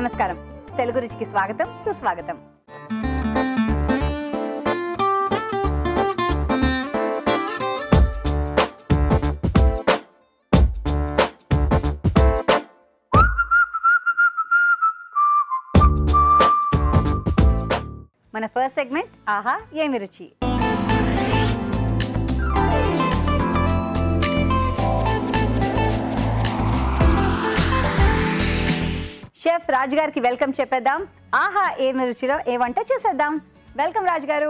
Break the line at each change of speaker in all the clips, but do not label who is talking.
నమస్కారం తెలుగు రుచికి స్వాగతం సుస్వాగతం మన ఫస్ట్ సెగ్మెంట్ ఆహా ఏమి రుచి షెఫ్ రాజు గారికి వెల్కమ్ చెప్పేద్దాం ఆహా ఏమి రుచిలో ఏ వంట చేసేద్దాం వెల్కమ్ రాజు గారు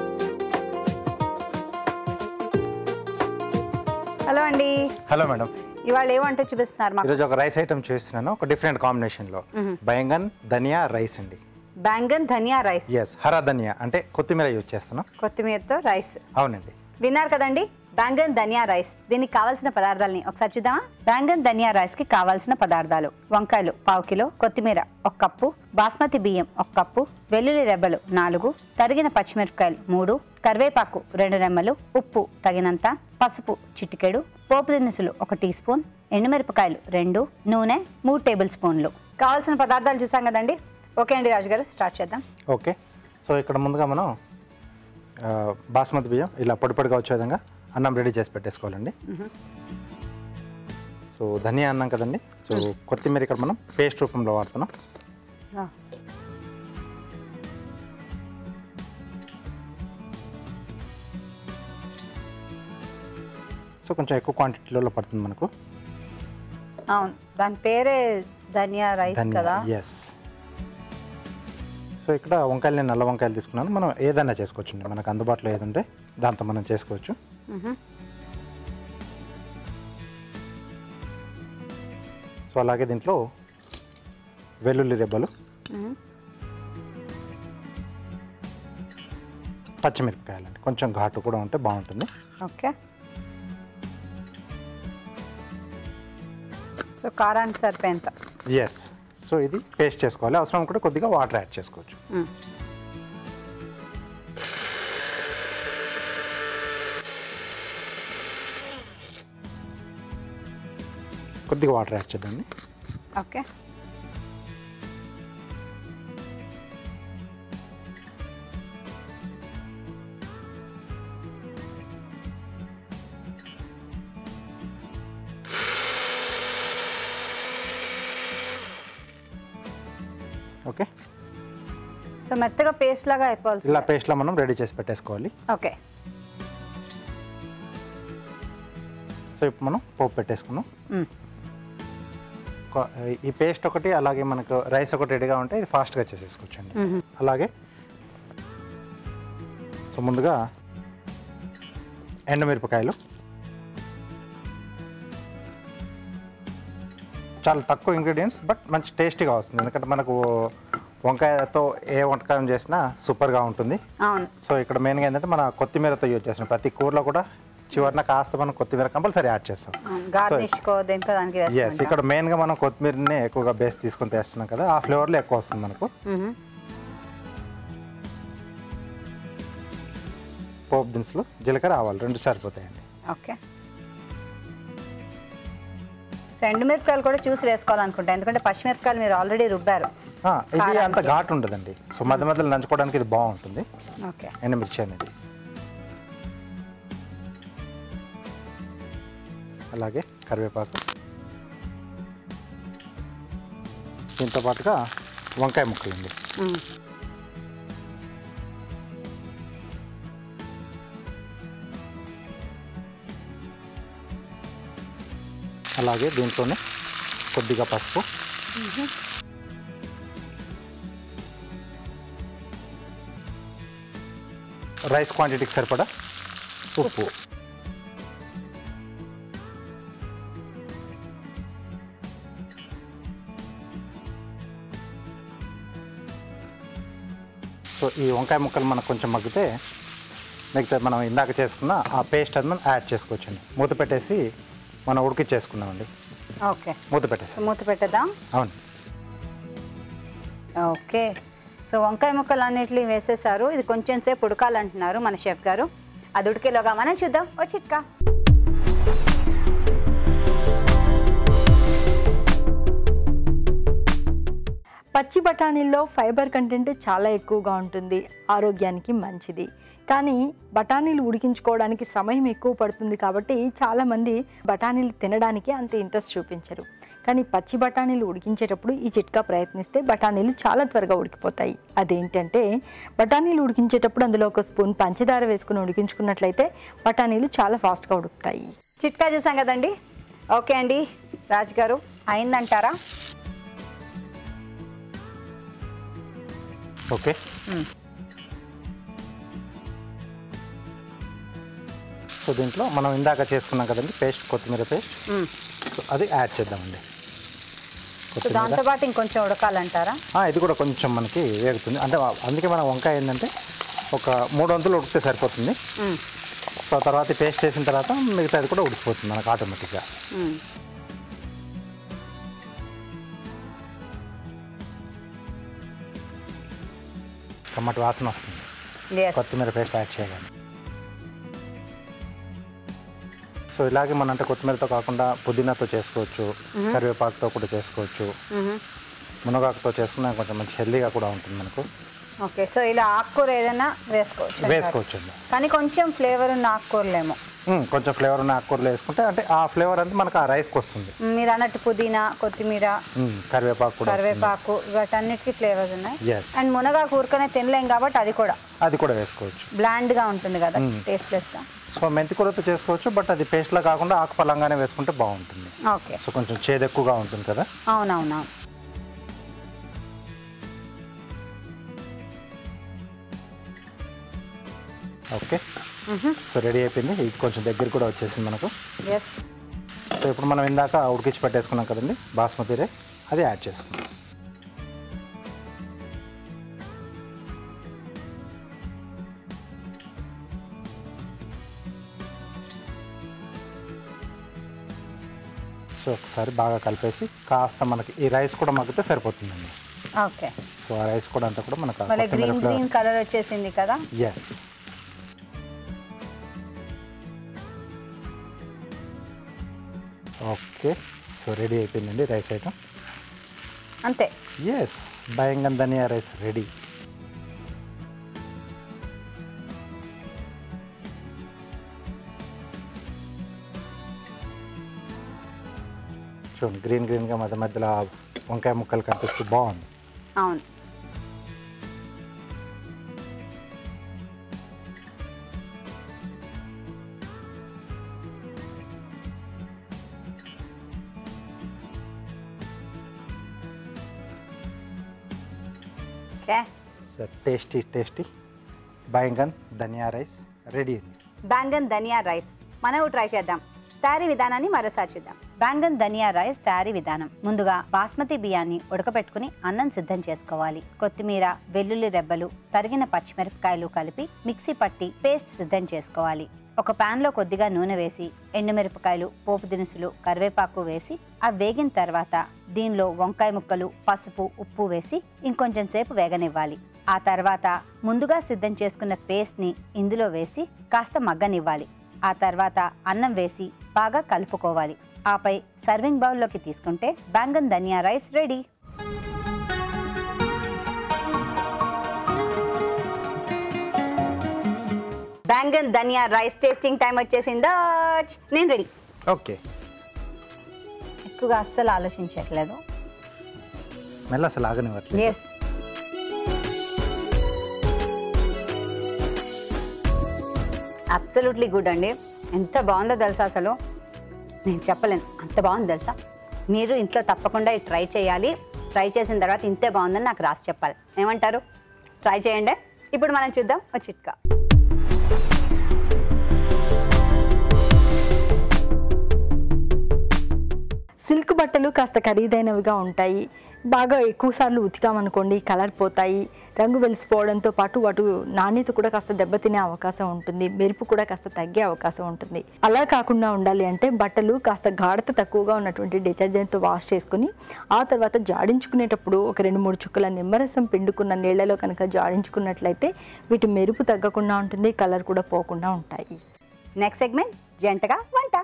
హలో అండి
హలో మేడం
ఇవాళ ఏ వంట చూపిస్తున్నారు మాకు
ఈరోజు ఒక రైస్ ఐటమ్ చూస్తున్నాను ఒక డిఫరెంట్ కాంబినేషన్లో బయంగన్ ధనియా రైస్ అండి
బ్యాంగన్ ధనియా రైస్
ఎస్ హరా ధనియా అంటే కొత్తిమీర యూజ్ చేస్తున్నాం
కొత్తిమీరతో రైస్
అవునండి
విన్నారు కదండి బ్యాంగన్ ధనియా రైస్ దీనికి కావాల్సిన పదార్థాలని ఒకసారి చూద్దామా బ్యాంగన్ ధనియా రైస్ కి కావాల్సిన పదార్థాలు వంకాయలు పావు కిలో కొత్తిమీర ఒక కప్పు బాస్మతి బియ్యం ఒక కప్పు వెల్లుల్లి రెబ్బలు నాలుగు తరిగిన పచ్చిమిరపకాయలు మూడు కరివేపాకు రెండు రెమ్మలు ఉప్పు తగినంత పసుపు చిటికెడు పోపు దినుసులు ఒక టీ స్పూన్ ఎండుమిరపకాయలు రెండు నూనె మూడు టేబుల్ స్పూన్లు కావాల్సిన పదార్థాలు చూసాం కదండి ఓకే అండి రాజు గారు స్టార్ట్ చేద్దాం
ఓకే సో ఇక్కడ ముందుగా మనం ఆ, బాస్మతి బియ్యం ఇలా పొడి పొడిగా వచ్చే విధంగా అన్నం రెడీ చేసి పెట్టేసుకోవాలండి సో ధనియా అన్నం కదండి సో కొత్తిమీర ఇక్కడ మనం పేస్ట్ రూపంలో వాడుతున్నాం సో కొంచెం ఎక్కువ క్వాంటిటీలో పడుతుంది మనకు
అవును దాని పేరే ధనియా రైస్ కదా
ఎస్ సో ఇక్కడ వంకాయలు నేను నల్ల వంకాయలు తీసుకున్నాను మనం ఏదైనా చేసుకోవచ్చు అండి మనకు అందుబాటులో ఏది ఉంటే దాంతో మనం చేసుకోవచ్చు
మ్హూ.
సో అలాగే దీంట్లో వెల్లుల్లి రెబ్బలు
మ్హూ.
పచ్చిమిరపకాయలు అండి కొంచెం ఘాటు కూడా ఉంటే బాగుంటుంది
ఓకే సో కారానికి సరిపోయేంత
ఎస్ సో ఇది పేస్ట్ చేసుకోవాలి అవసరం కూడా కొద్దిగా వాటర్ యాడ్ చేసుకోవచ్చు
మ్.
కొద్దిగా వాటర్ యాడ్ చేద్దామండి
ఓకే
ఓకే
సో మెత్తగా పేస్ట్ లాగా అయిపోవాలి
ఇలా పేస్ట్లో మనం రెడీ చేసి పెట్టేసుకోవాలి
ఓకే
సో ఇప్పుడు మనం పోపు పెట్టేసుకున్నాం
మ్.
ఒక- ఈ పేస్ట్ ఒకటి అలాగే మనకు రైస్ ఒకటి రెడీగా ఉంటే ఇది ఫాస్ట్గా చేసేసుకోవచ్చండి
మ్హూ.
అలాగే సో ముందుగా ఎండుమిరపకాయలు చాలా తక్కువ ఇంగ్రీడియంట్స్ బట్ మంచి టేస్టీగా వస్తుంది ఎందుకంటే మనకు వంకాయతో ఏ వంటకం చేసినా సూపర్గా ఉంటుంది
అవును
సో ఇక్కడ మెయిన్గా ఏంటంటే మన కొత్తిమీరతో యూజ్ చేస్తున్నాం ప్రతి కూరలో కూడా చివరిన కాస్త మనం కొత్తిమీర కంపల్సరీ యాడ్ చేస్తాం
గార్నిష్ కో దేంట్లో దానికి
ఎస్
వేస్తాం
ఇక్కడ మెయిన్గా మనం కొత్తిమీరనే ఎక్కువగా బేస్ తీసుకొని తెస్తున్నాం కదా ఆ ఫ్లేవర్లో ఎక్కువ వస్తుంది మనకు పోపు దినుసులు జీలకర్ర ఆవాలు రెండు సరిపోతాయండి
ఓకే సో ఎండుమిరపకాయలు కూడా చూసి వేసుకోవాలనుకుంటా ఎందుకంటే పచ్చిమిరపకాయలు మీరు ఆల్రెడీ రుబ్బారు
ఆ, ఇది అంత ఘాటు ఉండదండి సో మధ్య మధ్యలో నంచుకోవడానికి ఇది బాగుంటుంది
ఓకే
ఎండుమిర్చి అనేది అలాగే కరివేపాకు దీంతో పాటుగా వంకాయ ముక్కలండి
మ్.
అలాగే దీంట్లోనే కొద్దిగా పసుపు రైస్ క్వాంటిటీకి సరిపడా ఉప్పు సో ఈ వంకాయ ముక్కలు మనకు కొంచెం మగ్గితే మిగతా మనం ఇందాక చేసుకున్న ఆ పేస్ట్ అది మనం యాడ్ చేసుకోవచ్చండి మూత పెట్టేసి మనం ఉడికిచ్చేసుకున్నామండి
ఓకే
మూత పెట్టేసి
సో మూత పెట్టేద్దాం
అవును
ఓకే సో వంకాయ ముక్కలు అన్నిటిని వేసేసారు ఇది కొంచెం సేపు ఉడకాలంటున్నారు మన షెఫ్ గారు అది ఉడికేలోగా మనం చూద్దాం ఓ చిట్కా
పచ్చి బఠానీల్లో ఫైబర్ కంటెంట్ చాలా ఎక్కువగా ఉంటుంది ఆరోగ్యానికి మంచిది కానీ బఠానీలు ఉడికించుకోవడానికి సమయం ఎక్కువ పడుతుంది కాబట్టి చాలామంది బఠానీలు తినడానికి అంత ఇంట్రెస్ట్ చూపించరు కానీ పచ్చి బఠానీలు ఉడికించేటప్పుడు ఈ చిట్కా ప్రయత్నిస్తే బఠానీలు చాలా త్వరగా ఉడికిపోతాయి అదేంటంటే బఠానీలు ఉడికించేటప్పుడు అందులో ఒక స్పూన్ పంచదార వేసుకుని ఉడికించుకున్నట్లయితే బఠానీలు చాలా ఫాస్ట్గా ఉడుకుతాయి
చిట్కా చూసాం కదండి ఓకే అండి రాజు గారు అయిందంటారా
ఓకే
మ్మ్.
సో దీంట్లో మనం ఇందాక చేసుకున్నాం కదండి పేస్ట్ కొత్తిమీర పేస్ట్
మ్మ్.
సో అది యాడ్ చేద్దామండి
సో
కొత్తిమీర
దాంతోపాటు ఇంకొంచెం ఉడకాలంటారా
ఆ, ఇది కూడా కొంచెం మనకి వేగుతుంది అంటే అందుకే మన వంకాయ ఏంటంటే ఒక మూడు వంతులు ఉడికితే సరిపోతుంది
మ్మ్.
సో తర్వాత పేస్ట్ చేసిన తర్వాత మిగతాది కూడా ఉడికిపోతుంది మనకు ఆటోమేటిక్గా
మ్మ్.
టమాటా వాసన వస్తుంది
Yes.
కొత్తిమీర పేస్ట్ యాడ్ చేయగానే సో ఇలాగే మన అంటే కొత్తిమీరతో కాకుండా పుదీనాతో చేసుకోవచ్చు కరివేపాకుతో కూడా చేసుకోవచ్చు
మ్మ్.
మునగాకుతో చేసుకున్నా కొంచెం మంచి హెల్దీగా కూడా ఉంటుంది మనకు
ఓకే సో ఇలా ఆకుకూర ఏదైనా వేసుకోవచ్చు అంటారు.
వేసుకోవచ్చు అండి
కానీ కొంచెం ఫ్లేవర్ ఉన్న ఆకుకూరలేమో
మ్మ్, కొంచెం ఫ్లేవర్ ఉన్న ఆకుకూరలు వేసుకుంటే అంటే ఆ ఫ్లేవర్ అంతా మనకు ఆ రైస్కి వస్తుంది
మ్మ్, మీరు అన్నట్టు పుదీనా కొత్తిమీర
మ్మ్, కరివేపాకు కూడా వస్తుంది.
కరివేపాకు వాటన్నిటికీ ఫ్లేవర్స్ ఉన్నాయి
Yes.
అండ్ మునగాకు ఊరికనే తినలేం కాబట్టి అది కూడా
అది కూడా వేసుకోవచ్చు
బ్లాండ్గా ఉంటుంది కదా టేస్ట్లెస్గా
సో మెంతి కూరతో చేసుకోవచ్చు బట్ అది పేస్ట్లా కాకుండా ఆకుపల్లంగానే వేసుకుంటే బాగుంటుంది
ఓకే
సో కొంచెం చేదు ఎక్కువగా ఉంటుంది కదా
అవునవునవును
ఓకే సో రెడీ అయిపోయింది ఇది కొంచెం దగ్గర కూడా వచ్చేసింది మనకు
ఎస్
సో ఇప్పుడు మనం ఇందాక ఉడికించి పెట్టేసుకున్నాం కదండి బాస్మతి రైస్ అది యాడ్ చేసుకున్నాం సో ఒకసారి బాగా కలిపేసి కాస్త మనకి ఈ రైస్ కూడా మగ్గితే సరిపోతుందండి
ఓకే
సో ఆ రైస్ కూడా అంతా కూడా మనకు
మళ్ళీ గ్రీన్ గ్రీన్ కలర్ వచ్చేసింది కదా
ఎస్ ఓకే సో రెడీ అయిపోయిందండి రైస్ ఐటమ్
అంతే
ఎస్ భయంగా ధనియా రైస్ రెడీ చూడండి గ్రీన్ గ్రీన్గా మధ్య మధ్యలో ఆ వంకాయ ముక్కలు కనిపిస్తూ బాగుంది
అవును ఓకే
సో టేస్టీ టేస్టీ భయంగా ధనియా రైస్ రెడీ అండి
బ్యాంగన్ ధనియా రైస్ మనం ట్రై చేద్దాం తయారీ విధానాన్ని మరోసారి చూద్దాం బ్యాంగన్ ధనియా రైస్ తయారీ విధానం ముందుగా బాస్మతి బియ్యాన్ని ఉడకబెట్టుకుని అన్నం సిద్ధం చేసుకోవాలి కొత్తిమీర వెల్లుల్లి రెబ్బలు తరిగిన పచ్చిమిరపకాయలు కలిపి మిక్సీ పట్టి పేస్ట్ సిద్ధం చేసుకోవాలి ఒక పాన్ లో కొద్దిగా నూనె వేసి ఎండుమిరపకాయలు పోపు దినుసులు కరివేపాకు వేసి అవి వేగిన తర్వాత దీనిలో వంకాయ ముక్కలు పసుపు ఉప్పు వేసి ఇంకొంచెం సేపు వేగనివ్వాలి ఆ తర్వాత ముందుగా సిద్ధం చేసుకున్న పేస్ట్ ని ఇందులో వేసి కాస్త మగ్గనివ్వాలి ఆ తర్వాత అన్నం వేసి బాగా కలుపుకోవాలి ఆపై సర్వింగ్ బౌల్లోకి తీసుకుంటే baingan dhaniya rice ready baingan dhaniya rice tasting time వచ్చేసిందా నేను రెడీ
ఓకే
ఎక్కువగా అస్సలు ఆలోచించట్లేదు
స్మెల్ అసలు ఆగనివ్వట్లేదు
ఎస్ అబ్సల్యూట్లీ గుడ్ అండి ఎంత బాగుందో తెలుసా అసలు నేను చెప్పలేను అంత బాగుంది తెలుసా మీరు ఇంట్లో తప్పకుండా ఇది ట్రై చేయాలి ట్రై చేసిన తర్వాత ఇంతే బాగుందని నాకు రాసి చెప్పాలి ఏమంటారు ట్రై చేయండి ఇప్పుడు మనం చూద్దాం ఒక చిట్కా
సిల్క్ బట్టలు కాస్త ఖరీదైనవిగా ఉంటాయి బాగా ఎక్కువ సార్లు ఉతికామనుకోండి కలర్ పోతాయి రంగు వెలిసిపోవడంతో పాటు వాటి నాణ్యత కూడా కాస్త దెబ్బతినే అవకాశం ఉంటుంది మెరుపు కూడా కాస్త తగ్గే అవకాశం ఉంటుంది అలా కాకుండా ఉండాలి అంటే బట్టలు కాస్త గాఢత తక్కువగా ఉన్నటువంటి డిటర్జెంట్తో వాష్ చేసుకుని ఆ తర్వాత జాడించుకునేటప్పుడు ఒక రెండు మూడు చుక్కల నిమ్మరసం పిండుకున్న నీళ్లలో కనుక జాడించుకున్నట్లయితే వీటి మెరుపు తగ్గకుండా ఉంటుంది కలర్ కూడా పోకుండా ఉంటాయి
నెక్స్ట్ సెగ్మెంట్ జంటగా వంట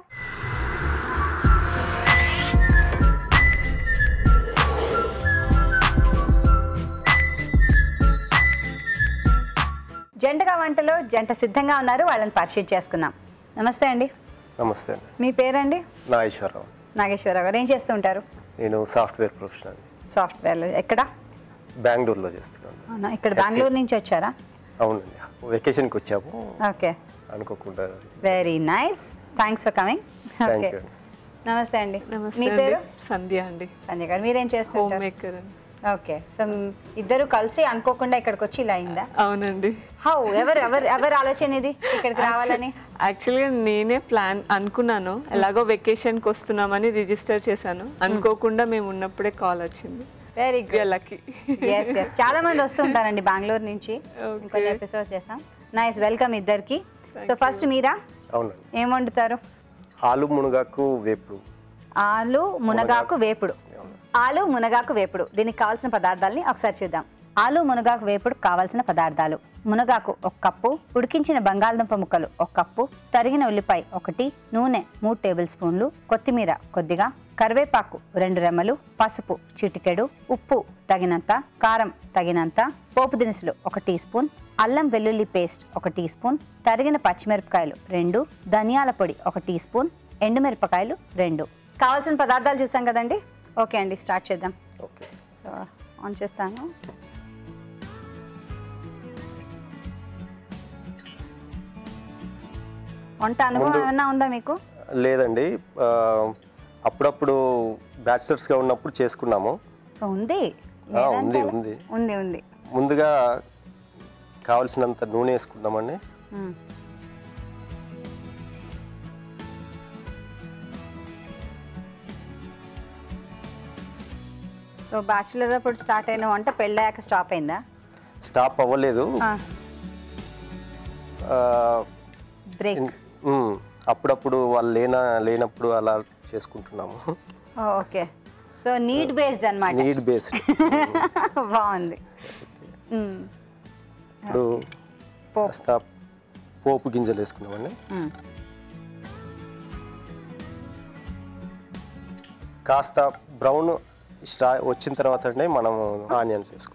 జంటగా వంటలో జంట సిద్ధంగా ఉన్నారు వాళ్ళని పరిచయం చేసుకుందాం నమస్తే అండి
నమస్తే అండి
మీ పేరండి
నాగేశ్వరరావు
నాగేశ్వరరావు గారు ఏం చేస్తూ ఉంటారు
నేను సాఫ్ట్వేర్ ప్రొఫెషనల్
సాఫ్ట్వేర్లో ఎక్కడ
బెంగళూరులో చేస్తున్నాను
అవునా ఇక్కడ బెంగళూరు నుంచి వచ్చారా
అవునండి వెకేషన్కి వచ్చాము
ఓకే
అనుకోకుండా
very nice thanks for coming
thank
okay
you అండి
నమస్తే అండి
నమస్తే
మీ
అండి.
పేరు
సంధ్య అండి
సంజయ్ గారు మీరేం
హోమ్
చేస్తుంటారు
మేకర్ అండి
ఓకే సో ఇద్దరు కలిసి అనుకోకుండా ఇక్కడికి వచ్చి ఇలా అయిందా
అవునండి
హౌ ఎవరు ఎవరు ఎవరు ఆలోచన ఇది ఇక్కడికి రావాలని
యాక్చువల్గా నేనే ప్లాన్ అనుకున్నాను ఎలాగో వెకేషన్కి వస్తున్నామని రిజిస్టర్ చేశాను అనుకోకుండా మేము ఉన్నప్పుడే కాల్ వచ్చింది
very good
lucky
yes yes చాలా మంది వస్తుంటారండి బెంగళూరు నుంచి
Okay.
ఇంకొన్ని ఎపిసోడ్ చేసాం నైస్ వెల్కమ్ ఇద్దరికి సో ఫస్ట్ మీరా
అవునండి
ఏం వండుతారు
ఆలు మునగాకు వేపుడు
ఆలు మునగాకు వేపుడు ఆలు మునగాకు వేపుడు దీనికి కావాల్సిన పదార్థాలని ఒకసారి చూద్దాం ఆలు మునగాకు వేపుడు కావాల్సిన పదార్థాలు మునగాకు ఒక కప్పు ఉడికించిన బంగాళదుంప ముక్కలు ఒక కప్పు తరిగిన ఉల్లిపాయ ఒకటి నూనె మూడు టేబుల్ స్పూన్లు కొత్తిమీర కొద్దిగా కరివేపాకు రెండు రెమ్మలు పసుపు చిటికెడు ఉప్పు తగినంత కారం తగినంత పోపు దినుసులు ఒక టీ స్పూన్ అల్లం వెల్లుల్లి పేస్ట్ ఒక టీ స్పూన్ తరిగిన పచ్చిమిరపకాయలు రెండు ధనియాల పొడి ఒక టీ స్పూన్ ఎండుమిరపకాయలు రెండు కావాల్సిన పదార్థాలు చూసాం కదండి ఓకే అండి స్టార్ట్ చేద్దాం
ఓకే
సో ఆన్ చేస్తాను వంట అనుభవం
ముందు-
ఏమన్నా ఉందా మీకు
లేదండి ఆ, అప్పుడప్పుడు బ్యాచిలర్స్గా ఉన్నప్పుడు చేసుకున్నాము
సో ఉంది
ఆ, ఉంది
లేదంటారా?
ఉంది
ఉంది ఉంది
ముందుగా కావలసినంత నూనె వేసుకున్నామండి
మ్మ్. సో బ్యాచులర్ అప్పుడు స్టార్ట్ అయిన వంట పెళ్ళాక స్టాప్ అయిందా
స్టాప్ అవ్వలేదు ఆ,
బ్రేక్
ఇన్- మ్, అప్పుడప్పుడు వాళ్ళు లేన లేనప్పుడు అలా చేసుకుంటున్నాము
ఓకే సో నీడ్ బేస్డ్ అన్నమాట
నీడ్ బేస్డ్
బాగుంది మ్మ్.
ఇప్పుడు
పోపు.
కాస్త పోపు గింజలు వేసుకున్నామండి
మ్మ్.
కాస్త బ్రౌన్ స్టా వచ్చిన తర్వాత అండి మనం ఆనియన్స్ వేసుకున్నాం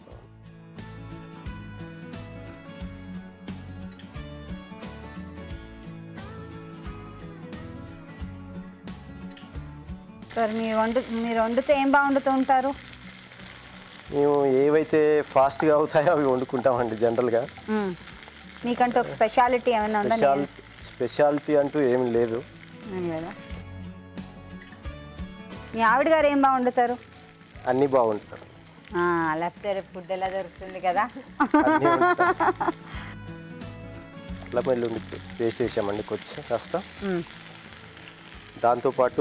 సార్ మీరు వండు మీరు వండితే ఏం బాగుండుతూ ఉంటారు
మేము ఏవైతే ఫాస్ట్గా అవుతాయో అవి వండుకుంటామండి జనరల్గా
మ్మ్. మీకంటూ ఒక స్పెషాలిటీ ఏమైనా ఉందా
స్పెషాల్ స్పెషాలిటీ అంటూ ఏమి లేదు
నేను కదా మీ ఆవిడ గారు ఏం బాగుండుతారు
అన్నీ బాగుంటారు
లేకపోతే ఫుడ్ ఎలా దొరుకుతుంది కదా
అన్నీ వండుతారు. అల్లం వెల్లుల్లి పేస్ట్ వేసామండి కొంచెం కాస్త
మ్మ్.
దాంతోపాటు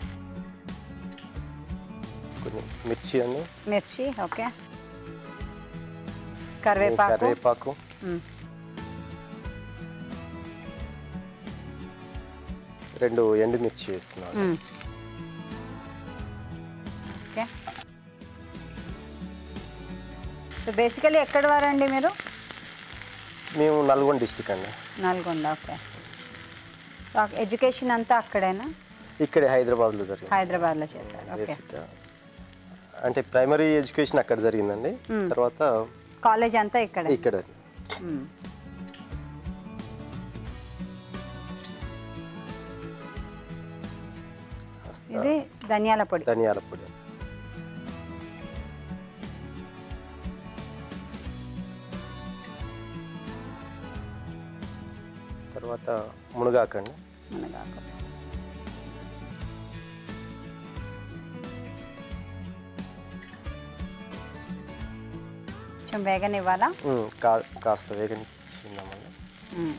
కొన్ని మిర్చి అండి
మిర్చి ఓకే కరివేపాకు
కరివేపాకు
మ్మ్.
రెండు ఎండుమిర్చి వేస్తున్నాను
మ్మ్. ఓకే సో బేసికలీ ఎక్కడ వారండి మీరు
మేము నల్గొండ డిస్టిక్ అండి
నల్గొండ ఓకే సో ఎడ్యుకేషన్ అంతా అక్కడేనా
ఇక్కడే హైదరాబాద్లో జరిగింది
హైదరాబాద్లో చేశారు ఓకే
బేసిక్ అంటే ప్రైమరీ ఎడ్యుకేషన్ అక్కడ జరిగిందండి తర్వాత
కాలేజ్ అంతా ఇక్కడే
ఇక్కడ
మ్మ్.
కాస్త
ఇది ధనియాల పొడి
ధనియాల పొడి తర్వాత మునగాకండి
మునగాకు కొంచెం వేగనివ్వాలా
ఉమ్, కా కాస్త వేగనిచ్చిందామండి
మ్మ్.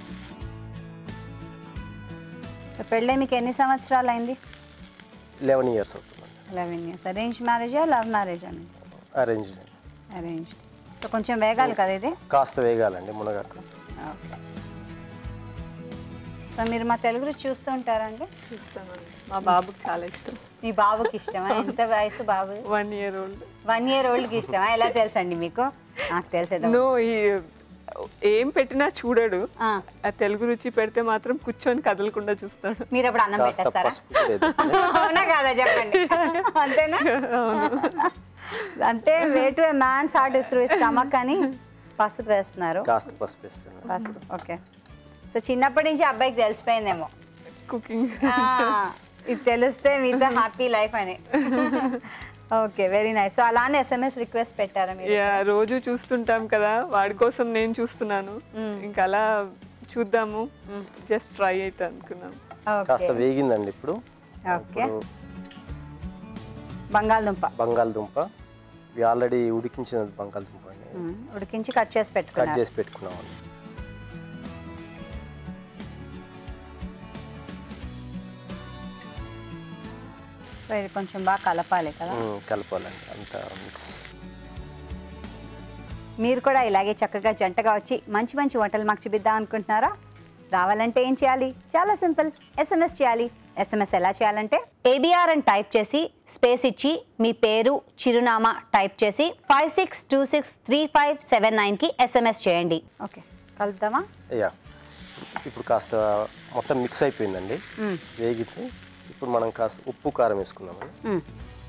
సో పెళ్ళి మీకు ఎన్ని సంవత్సరాలు అయింది
లెవెన్ ఇయర్స్ అవుతుందండి
లెవెన్ ఇయర్స్ అరేంజ్ మ్యారేజా లవ్ మ్యారేజా మీకు
అరేంజ్
అరేంజ్ సో కొంచెం వేగాలి కదా ఇది
కాస్త వేగాలండి మునగాకు
ఓకే సో మీరు మా తెలుగు రుచి చూస్తూ ఉంటారండి
చూస్తామండి మా బాబుకి చాలా ఇష్టం
మీ బాబుకి ఇష్టమా ఎంత వయసు బాబు
one year old
one year ఓల్డ్కి ఇష్టమా ఎలా తెలుసండి మీకు నాకు తెలిసేదా
నో ఈ ఏం పెట్టినా చూడడు
ఆ.
ఆ తెలుగు రుచి పెడితే మాత్రం కూర్చొని కదలకుండా చూస్తాడు
మీరు అప్పుడు అన్నం
కాస్త
పెట్టేస్తారా
పసుపు కూడా వేద్దాం.
అవునా కాదా చెప్పండి అంతేనా అంటే way to man's heart is through stomach అని పసుపు వేస్తున్నారు
కాస్త పసుపు వేస్తాను
పసుపు ఓకే సో చిన్నప్పటి నుంచి అబ్బాయికి తెలిసిపోయిందేమో
కుకింగ్
ఆ, ఇది తెలిస్తే మీతో హ్యాపీ లైఫ్ అని ఓకే వెరీ నైస్ సో అలానే ఎస్ఎంఎస్ రిక్వెస్ట్ పెట్టారా మీరు
యా రోజు చూస్తుంటాం కదా వాడి కోసం నేను చూస్తున్నాను ఇంకా అలా చూద్దాము జస్ట్ ట్రై అయితే అనుకున్నాం
కాస్త
ఓకే
వేగిందండి ఇప్పుడు
ఓకే
ఇప్పుడు
బంగాళదుంప
బంగాళదుంప ఇవి ఆల్రెడీ ఉడికించిన బంగాళదుంప అండి
మ్మ్. ఉడికించి కట్ చేసి
కట్
పెట్టుకున్నారు
చేసి పెట్టుకున్నామండి
సో ఇది కొంచెం బాగా కలపాలి కదా
ఉమ్, కలపాలండి అంతా మిక్స్
మీరు కూడా ఇలాగే చక్కగా జంటగా వచ్చి మంచి మంచి వంటలు మాకు చూపిద్దాం అనుకుంటున్నారా రావాలంటే ఏం చేయాలి చాలా సింపుల్ ఎస్ఎంఎస్ చేయాలి ఎస్ఎంఎస్ ఎలా చేయాలంటే ఏబిఆర్ అని టైప్ చేసి స్పేస్ ఇచ్చి మీ పేరు చిరునామా టైప్ చేసి five six two six three five seven నైన్కి ఎస్ఎంఎస్ చేయండి ఓకే కలుద్దామా
యా ఇప్పుడు కాస్త మొత్తం మిక్స్ అయిపోయిందండి
మ్మ్.
వేగితే ఇప్పుడు మనం కాస్త ఉప్పు కారం వేసుకుందామండి
మ్మ్.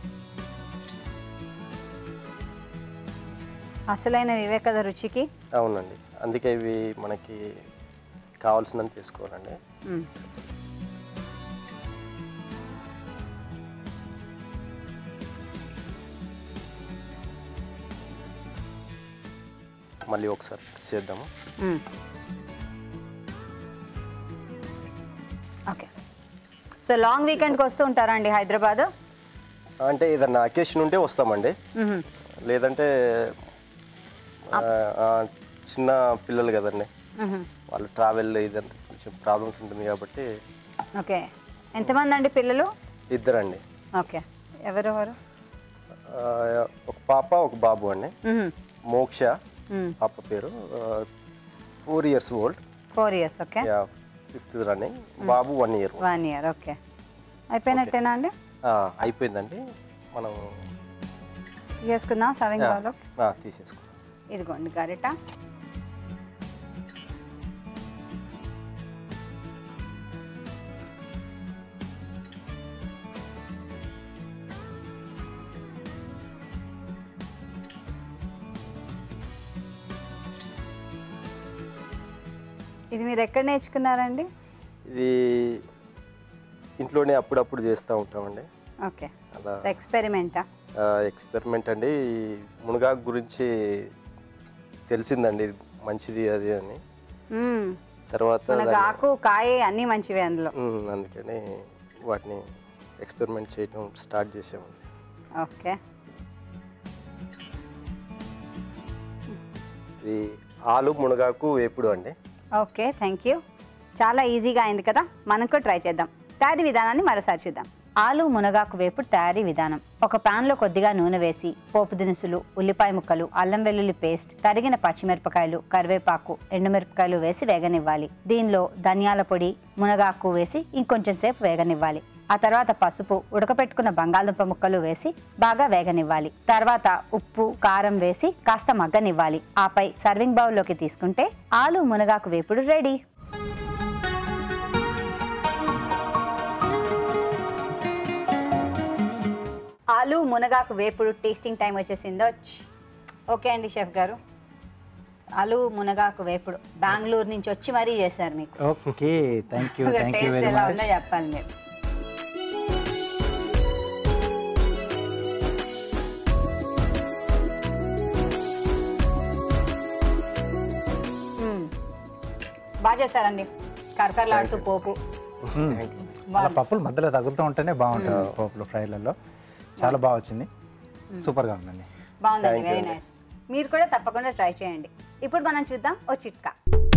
అసలైన ఇవే కదా రుచికి
అవునండి అందుకే ఇవి మనకి కావాల్సినంత తీసుకోవాలండి
మ్మ్.
మళ్ళీ ఒకసారి మిక్స్ చేద్దాము
మ్మ్. ఓకే సో లాంగ్ వీకెండ్కి వస్తూ ఉంటారా అండి హైదరాబాద్
అంటే ఏదన్నా అకేషన్ ఉంటే వస్తామండి
మ్మ్.
లేదంటే ఆ, ఆ, చిన్న పిల్లలు కదండి
మ్మ్.
వాళ్ళు ట్రావెల్ ఇదంతా కొంచెం ప్రాబ్లమ్స్ ఉంటుంది కాబట్టి
ఓకే ఎంతమంది అండి పిల్లలు
ఇద్దరండి
ఓకే ఎవరెవరు
ఆ, ఒక పాప ఒక బాబు అండి
మ్మ్.
మోక్ష
మ్మ్.
పాప పేరు four years old
four years okay
fifth running బాబు one year
one year okay అయిపోయినట్టేనా అండి
అయిపోయిందండి మనం
చేసుకుందాం సర్వింగ్
ఆ,
బౌల్లో
ఆ, తీసేసుకున్నాం
ఇదిగోండి గరిట ఇది మీరు ఎక్కడ నేర్చుకున్నారండి
ఇది ఇంట్లోనే అప్పుడప్పుడు చేస్తూ ఉంటామండి
ఓకే
అలా
సో ఎక్స్పెరిమెంటా
ఎక్స్పెరిమెంట్ అండి ఈ మునగాకు గురించి తెలిసిందండి ఇది మంచిది అది అని తర్వాత
మనకు
దాన్ని-
ఆకు కాయ అన్నీ మంచివే అందులో
ఉమ్, అందుకని వాటిని ఎక్స్పెరిమెంట్ చేయడం స్టార్ట్ చేసామండి
ఓకే
ఇది ఆలు మునగాకు వేపుడు అండి
ఓకే థ్యాంక్ యూ చాలా ఈజీగా అయింది కదా మనం కూడా ట్రై చేద్దాం తయారీ విధానాన్ని మరోసారి చూద్దాం ఆలు మునగాకు వేపుడు తయారీ విధానం ఒక pan లో కొద్దిగా నూనె వేసి పోపు దినుసులు ఉల్లిపాయ ముక్కలు అల్లం వెల్లుల్లి పేస్ట్ తరిగిన పచ్చిమిరపకాయలు కరివేపాకు ఎండుమిరపకాయలు వేసి వేగనివ్వాలి దీనిలో ధనియాల పొడి మునగాకు వేసి ఇంకొంచెం సేపు వేగనివ్వాలి ఆ తర్వాత పసుపు ఉడకపెట్టుకున్న బంగాళదుంప ముక్కలు వేసి బాగా వేగనివ్వాలి తర్వాత ఉప్పు కారం వేసి కాస్త మగ్గనివ్వాలి ఆపై సర్వింగ్ బౌల్లోకి తీసుకుంటే ఆలు మునగాకు వేపుడు రెడీ ఆలు మునగాకు వేపుడు టేస్టింగ్ టైం వచ్చేసిందో ఓకే అండి షెఫ్ గారు ఆలు మునగాకు వేపుడు బెంగళూరు నుంచి వచ్చి మరీ చేశారు మీకు
okay thank you thank you
taste
very
ఎలా
మచ్
ఉందో చెప్పాలి మీరు మ్మ్. బాగా చేశారండి కరకరలాడుతూ పోపు
అలా పప్పులు మధ్యలో తగులుతూ ఉంటేనే బాగుంటుంది పోపులు ఫ్రైలలో చాలా బాగా వచ్చింది సూపర్గా ఉందండి
బాగుందండి
Thank you
వెరీ
అండి.
నైస్ మీరు కూడా తప్పకుండా ట్రై చేయండి ఇప్పుడు మనం చూద్దాం ఓ చిట్కా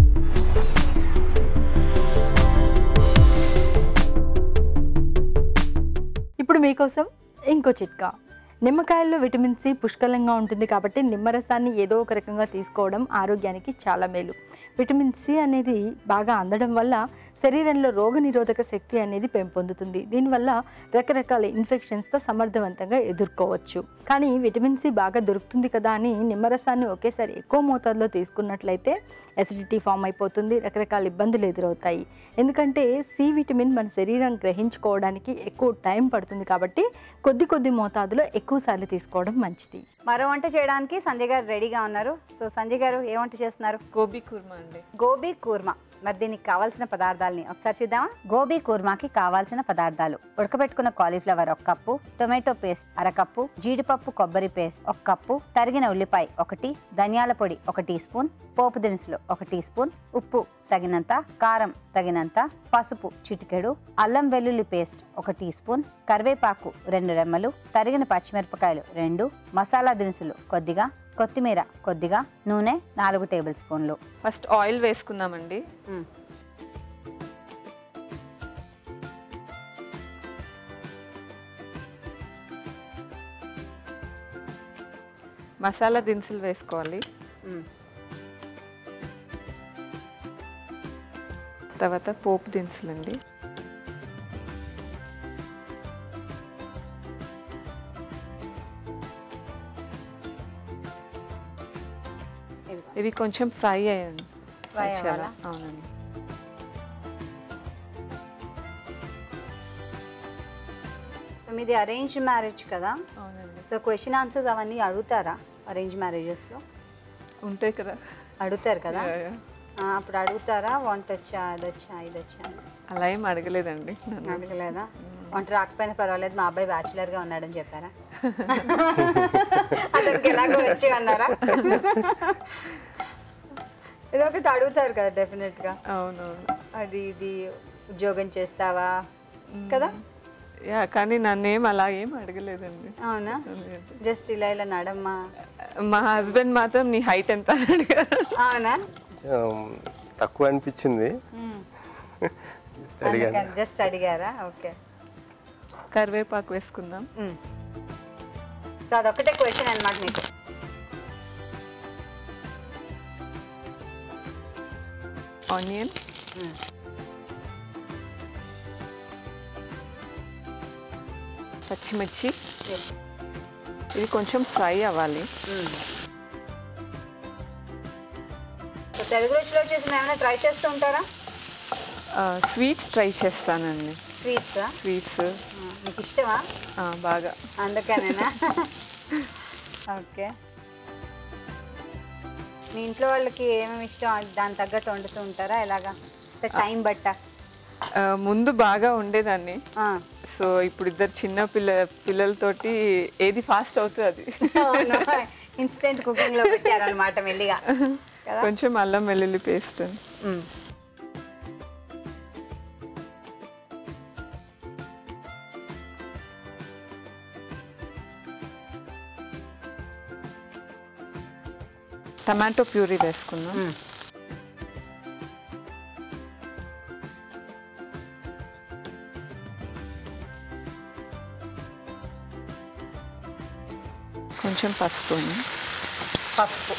ఇప్పుడు మీకోసం ఇంకో చిట్కా నిమ్మకాయల్లో విటమిన్ సి పుష్కలంగా ఉంటుంది కాబట్టి నిమ్మరసాన్ని ఏదో ఒక రకంగా తీసుకోవడం ఆరోగ్యానికి చాలా మేలు విటమిన్ సి అనేది బాగా అందడం వల్ల శరీరంలో రోగనిరోధక శక్తి అనేది పెంపొందుతుంది దీనివల్ల రకరకాల ఇన్ఫెక్షన్స్తో సమర్థవంతంగా ఎదుర్కోవచ్చు కానీ విటమిన్ సి బాగా దొరుకుతుంది కదా అని నిమ్మరసాన్ని ఒకేసారి ఎక్కువ మోతాదులో తీసుకున్నట్లయితే అసిడిటీ ఫామ్ అయిపోతుంది రకరకాల ఇబ్బందులు ఎదురవుతాయి ఎందుకంటే సి విటమిన్ మన శరీరం గ్రహించుకోవడానికి ఎక్కువ టైం పడుతుంది కాబట్టి కొద్ది కొద్ది మోతాదులో ఎక్కువ సార్లు తీసుకోవడం మంచిది
మరో వంట చేయడానికి సంజయ్ గారు రెడీగా ఉన్నారు సో సంజయ్ గారు ఏ వంట చేస్తున్నారు
గోబీ కుర్మా అండి
గోబీ కూర్మా మరి దీనికి కావాల్సిన పదార్థాలని ఒకసారి చూద్దామా గోబీ కూర్మాకి కావాల్సిన పదార్థాలు ఉడకబెట్టుకున్న కాలీఫ్లవర్ ఒక కప్పు టొమాటో పేస్ట్ అరకప్పు జీడిపప్పు కొబ్బరి పేస్ట్ ఒక కప్పు తరిగిన ఉల్లిపాయ ఒకటి ధనియాల పొడి ఒక టీ స్పూన్ పోపు దినుసులు ఒక టీ స్పూన్ ఉప్పు తగినంత కారం తగినంత పసుపు చిటికెడు అల్లం వెల్లుల్లి పేస్ట్ ఒక టీ స్పూన్ కరివేపాకు రెండు రెమ్మలు తరిగిన పచ్చిమిరపకాయలు రెండు మసాలా దినుసులు కొద్దిగా కొత్తిమీర కొద్దిగా నూనె నాలుగు టేబుల్ స్పూన్లు
ఫస్ట్ ఆయిల్ వేసుకుందామండి
మ్.
మసాలా దినుసులు వేసుకోవాలి
మ్.
తర్వాత పోపు దినుసులు అండి
ఇదిగో.
ఇవి కొంచెం ఫ్రై అయ్యాను
Fry అవ్వాలా?
అవునండి
సో మీది అరేంజ్ మ్యారేజ్ కదా
అవునండి
సో క్వశ్చన్ ఆన్సర్స్ అవన్నీ అడుగుతారా అరేంజ్ మ్యారేజెస్లో
ఉంటాయి కదా
అడుగుతారు కదా
Yeah, yeah.
ఆ, అప్పుడు అడుగుతారా వంట వచ్చా అది వచ్చా ఇది వచ్చా అని
అలా ఏం అడగలేదండి నన్ను
అడగలేదా వంట రాకపోయినా పర్వాలేదు మా అబ్బాయి బ్యాచులర్ గా ఉన్నాడని చెప్పారా అతనికి ఎలాగో వచ్చి అన్నారా ఇది ఒకటి అడుగుతారు కదా డెఫినెట్ గా
అవునవును
అది ఇది ఉద్యోగం చేస్తావా కదా
యా కానీ నన్నేం అలా ఏం అడగలేదండి
అవునా జస్ట్ ఇలా ఇలా నడమ్మా
మా హస్బెండ్ మాత్రం నీ హైట్ ఎంత అని అడిగారు
అవునా
కొంచెం తక్కువ అనిపించింది జస్ట్ అడిగాను
జస్ట్ అడిగారా ఓకే
కరివేపాకు వేసుకుందాం
సో అదొక్కటే క్వశ్చన్ అన్నమాట మీకు
ఆనియన్ పచ్చిమిర్చి ఇది కొంచెం ఫ్రై అవ్వాలి
సో తెలుగు రుచిలో చేసిన ఏమైనా ట్రై చేస్తూ ఉంటారా
స్వీట్స్ ట్రై చేస్తానండి
స్వీట్స్
స్వీట్స్
మీకు ఇష్టమా
బాగా
అందుకనేనా ఓకే మీ ఇంట్లో వాళ్ళకి ఏమేమి ఇష్టం అది దాని తగ్గట్టు వండుతూ ఉంటారా ఎలాగా టైం బట్ట
ఆ, ముందు బాగా ఉండేదాన్ని సో ఇప్పుడు ఇద్దరు చిన్న పిల్ల పిల్లలతోటి ఏది ఫాస్ట్ అవుతుంది అది
ఇన్స్టెంట్ కుకింగ్ లోకి వచ్చారనమాట మెల్లిగా కదా
కొంచెం అల్లం వెల్లుల్లి పేస్ట్
మ్మ్.
టమాటో ప్యూరీ వేసుకుందాం
మ్మ్.
కొంచెం పసుపు ఉంది.
పసుపు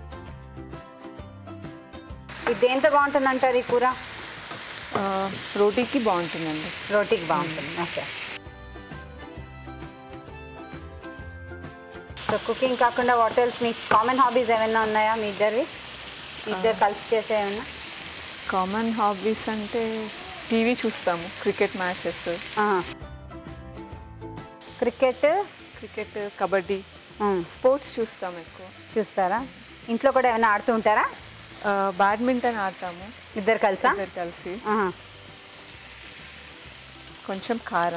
ఇది దేంతో బాగుంటుంది అంటారు ఈ కూర
ఆ, రోటీకి బాగుంటుందండి
రోటీకి బాగుంటుంది ఓకే సో కుకింగ్ కాకుండా వాట్ ఎల్స్ మీ కామన్ హాబీస్ ఏమైనా ఉన్నాయా మీ ఇద్దరివి మీ ఇద్దరు కలిసి చేసే ఏమన్నా
కామన్ హాబీస్ అంటే టీవీ చూస్తాము cricket matches
cricket
cricket kabaddi sports చూస్తాం ఎక్కువ
చూస్తారా ఇంట్లో కూడా ఏమైనా ఆడుతూ ఉంటారా
ఆ, బ్యాడ్మింటన్ ఆడతాము
ఇద్దరు కలిసా
ఇద్దరు కలిసి
ఆహా.
కొంచెం కారం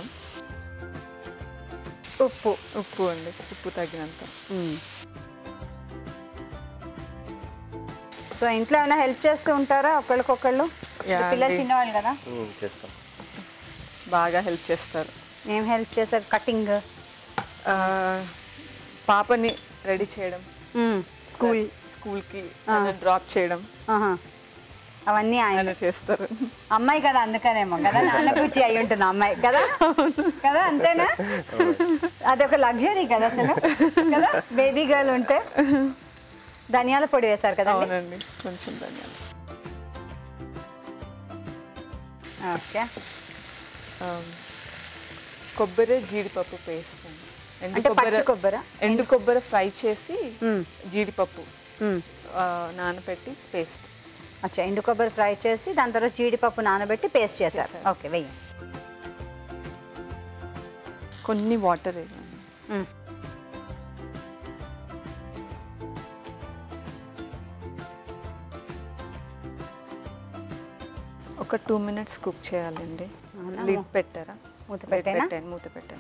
ఉప్పు
ఉప్పు అండి ఉప్పు తగినంత
సో ఇంట్లో ఏమైనా హెల్ప్ చేస్తూ ఉంటారా ఒకళ్ళకొకళ్ళు
యా
పిల్లలు
అండి.
చిన్నవాళ్ళు కదా
ఉమ్, చేస్తాం
బాగా హెల్ప్ చేస్తారు
ఏం హెల్ప్ చేస్తారు కటింగ్
ఆ, పాపని రెడీ చేయడం
స్కూల్
స్కూల్కి డ్రాప్ చేయడం
అవన్నీ ఆయన
ఆయన చేస్తారు
అమ్మాయి కదా అందుకనేమో కదా నాన్న కూర్చి అయి ఉంటుంది అమ్మాయి కదా కదా అంతేనా అదొక లగ్జరీ కదా అసలు కదా బేబీ గర్ల్ ఉంటే ధనియాల పొడి వేశారు కదా
అవునండి కొంచెం ధన్యవాదాలు
ఓకే
కొబ్బరి జీడిపప్పు పేస్ట్ అండి ఎండు
అంటే పచ్చి
కొబ్బరి
కొబ్బరా
ఎండు కొబ్బరి ఫ్రై చేసి
మ్మ్.
జీడిపప్పు
మ్మ్.
ఆ, నానబెట్టి పేస్ట్
అచ్చా ఎండు కొబ్బరి ఫ్రై చేసి దాని తర్వాత జీడిపప్పు నానబెట్టి పేస్ట్ చేశారు ఓకే వెయ్యి
కొన్ని వాటర్ వేయాలి
మ్మ్.
ఒక టూ మినిట్స్ కుక్ చేయాలండి
అవునా?
లిడ్ పెట్టారా
మూత
Lid
పెట్టేనా?
పెట్టాను మూత పెట్టాను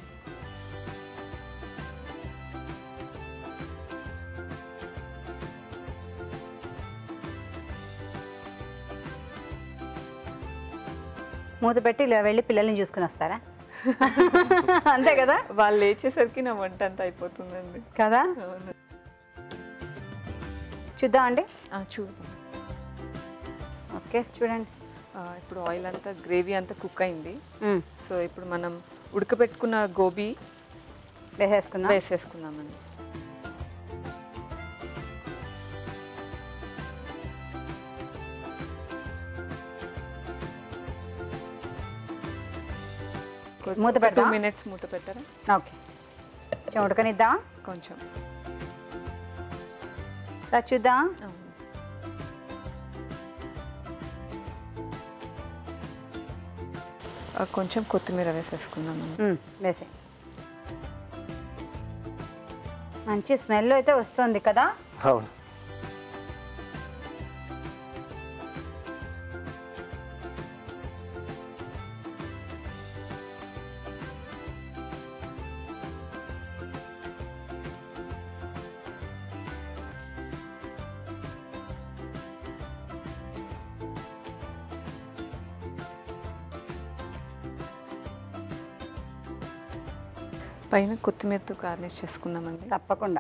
మూత పెట్టి ఇలా వెళ్ళి పిల్లల్ని చూసుకుని వస్తారా అంతే కదా
వాళ్ళు లేచేసరికి నా వంట అంతా అయిపోతుందండి
కదా
అవును
చూద్దామండి
ఆ, చూద్దాం
ఓకే చూడండి
ఆ, ఇప్పుడు ఆయిల్ అంతా గ్రేవీ అంతా కుక్ అయింది
మ్మ్.
సో ఇప్పుడు మనం ఉడకబెట్టుకున్న గోబీ
వేసేసుకుందాం
వేసేసుకుందామండి
మూత
టూ
పెడదాం
మినిట్స్ మూత పెట్టారా
ఓకే కొంచెం ఉడకనిద్దాం
కొంచెం
రా చూద్దాం
అవును. ఆ, కొంచెం కొత్తిమీర వేసేసుకుందామండి
మ్మ్, వేసే మంచి స్మెల్ అయితే వస్తుంది కదా
అవును
పైన కొత్తిమీరతో గార్నిష్ చేసుకుందామండి
తప్పకుండా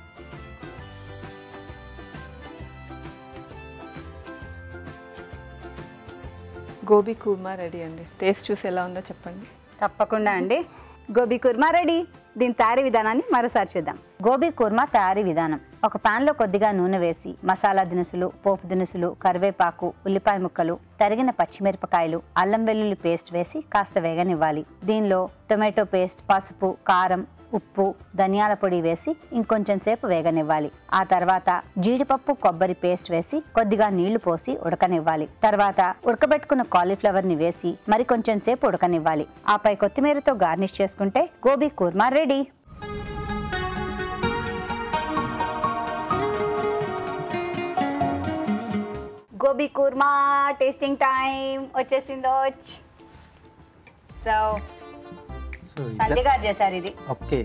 గోబీ కుర్మా రెడీ అండి టేస్ట్ చూసి ఎలా ఉందో చెప్పండి
తప్పకుండా అండి గోబీ కుర్మా రెడీ దీని తయారీ విధానాన్ని మరోసారి చూద్దాం గోబీ కుర్మా తయారీ విధానం ఒక పాన్ లో కొద్దిగా నూనె వేసి మసాలా దినుసులు పోపు దినుసులు కరివేపాకు ఉల్లిపాయ ముక్కలు తరిగిన పచ్చిమిరపకాయలు అల్లం వెల్లుల్లి పేస్ట్ వేసి కాస్త వేగనివ్వాలి దీనిలో టొమాటో పేస్ట్ పసుపు కారం ఉప్పు ధనియాల పొడి వేసి ఇంకొంచెం సేపు వేగనివ్వాలి ఆ తర్వాత జీడిపప్పు కొబ్బరి పేస్ట్ వేసి కొద్దిగా నీళ్లు పోసి ఉడకనివ్వాలి తర్వాత ఉడకబెట్టుకున్న కాలీఫ్లవర్ ని వేసి మరి కొంచెం సేపు ఉడకనివ్వాలి ఆపై కొత్తిమీరతో గార్నిష్ చేసుకుంటే gobi kurma ready gobi kurma tasting time వచ్చేసిందో సో
సో
సంధ్య గారు చేశారు ఇది
ఓకే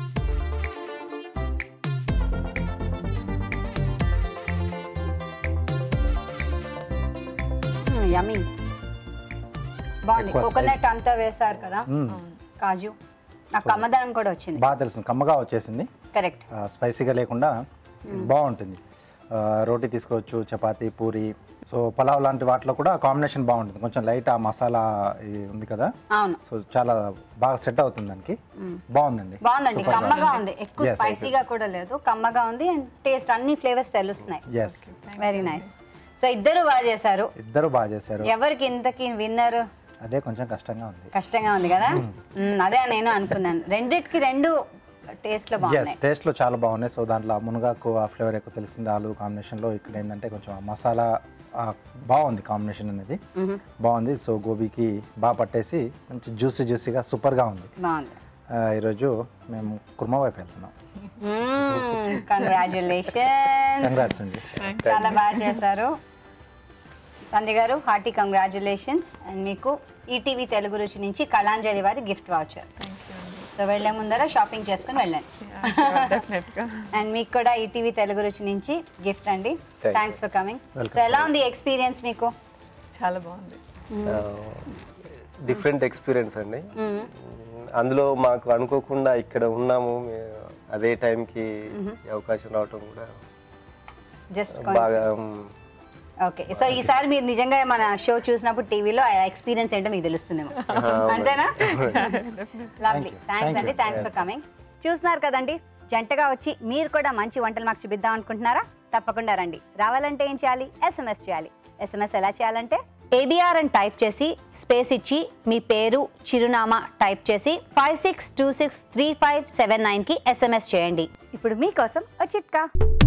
యమ్మీ బాగుంది
ఎక్కువ
కోకోనట్ అంతా వేశారు కదా కాజు ఆ కమ్మదనం కూడా వచ్చింది
బాగా తెలుసు కమ్మగా వచ్చేసింది
కరెక్ట్
ఆ, స్పైసీగా లేకుండా బాగుంటుంది ఆ, రోటీ తీసుకోవచ్చు చపాతీ పూరి సో పలావ్ లాంటి వాటిలో కూడా కాంబినేషన్ బాగుంటుంది కొంచెం లైట్ ఆ మసాలా ఇది ఉంది కదా
అవును
సో చాలా బాగా సెట్ అవుతుంది దానికి బాగుందండి
బాగుందండి
Super గా
కమ్మగా ఉంది ఎక్కువ
Yes,
స్పైసీగా కూడా లేదు కమ్మగా ఉంది అండ్ టేస్ట్ అన్ని ఫ్లేవర్స్ తెలుస్తున్నాయి
ఎస్
వెరీ నైస్ సో ఇద్దరు బాగా చేశారు
ఇద్దరు బాగా చేశారు
ఎవరికి ఇంతకి విన్నర్
అదే కొంచెం కష్టంగా ఉంది
కష్టంగా ఉంది కదా మ్మ్, అదే నేను అనుకున్నాను రెండిటికి రెండు టేస్ట్ లో
ఎస్
బాగున్నాయి
టేస్ట్లో చాలా బాగున్నాయి సో దాంట్లో ఆ మునగాకు ఆ ఫ్లేవర్ ఎక్కువ తెలిసింది ఆలు కాంబినేషన్లో ఇక్కడ ఏంటంటే కొంచెం ఆ మసాలా ఆ, బాగుంది కాంబినేషన్ అనేది బాగుంది సో గోబీకి బాగా పట్టేసి మంచి జ్యూసీ జ్యూసీగా సూపర్గా ఉంది
బాగుంది
ఆ, ఈరోజు మేము కుర్మా వైపు వెళ్తున్నాం
కంగ్రాచులేషన్
కంగ్రాట్స్ అండి
చాలా బాగా చేశారు సంధ్య గారు హార్టీ కంగ్రాచులేషన్స్ అండ్ మీకు ఈటీవీ తెలుగు రుచి నుంచి కళాంజలి వారి గిఫ్ట్ వాచర్ సో వెళ్లే ముందర షాపింగ్ చేసుకుని వెళ్ళండి
డెఫినెట్గా
అండ్ మీకు కూడా ఈటీవీ తెలుగు రుచి నుంచి గిఫ్ట్ అండి
you.
Thanks for coming
Welcome.
So ఎలా ఉంది ఎక్స్పీరియన్స్ మీకు
చాలా బాగుంది
డిఫరెంట్ ఎక్స్పీరియన్స్ అండి అందులో మాకు అనుకోకుండా ఇక్కడ ఉన్నాము మే- అదే టైంకి ఈ అవకాశం రావటం కూడా
జస్ట్
బాగా
ఓకే సో ఈసారి మీరు నిజంగా మన షో చూసినప్పుడు టీవీలో ఆ ఎక్స్పీరియన్స్ ఏంటో మీకు తెలుస్తుందేమో అంతేనా లవ్లీ థ్యాంక్స్ అండి థ్యాంక్స్ ఫర్ కమింగ్ చూస్తున్నారు కదండి జంటగా వచ్చి మీరు కూడా మంచి వంటలు మాకు చూపిద్దాం అనుకుంటున్నారా తప్పకుండా రండి రావాలంటే ఏం చేయాలి ఎస్ఎంఎస్ చేయాలి ఎస్ఎంఎస్ ఎలా చేయాలంటే ఏబిఆర్ అని టైప్ చేసి స్పేస్ ఇచ్చి మీ పేరు చిరునామా టైప్ చేసి five six two six three five seven నైన్కి ఎస్ఎంఎస్ చేయండి ఇప్పుడు మీకోసం ఒక చిట్కా